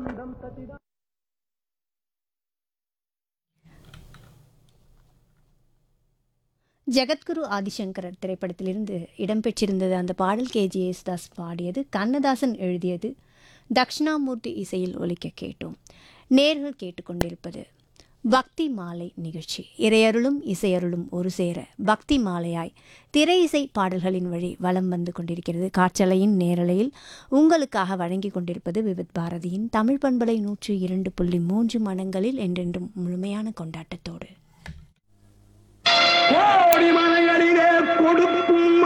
ஜெகத்குரு ஆதிசங்கரர் திரைப்படத்திலிருந்து இடம்பெற்றிருந்தது அந்த பாடல் கேஜி யேசுதாஸ் பாடியது கண்ணதாசன் எழுதியது தக்ஷணாமூர்த்தி இசையில் ஒலிக்க கேட்டோம் நேர்கள் கேட்டுக்கொண்டிருப்பது பக்தி மாலை நிகழ்ச்சி இறையருளும் இசையருளும் ஒரு சேர பக்தி மாலையாய் திரை இசை பாடல்களின் வழி வலம் வந்து கொண்டிருக்கிறது காற்றலையின் நேரலையில் உங்களுக்காக வழங்கி கொண்டிருப்பது விவித் பாரதியின் தமிழ் பண்பலை நூற்று இரண்டு புள்ளி மூன்று மனங்களில் என்றென்றும் முழுமையான கொண்டாட்டத்தோடு கோடி மலைகளிலே கொடுக்கும்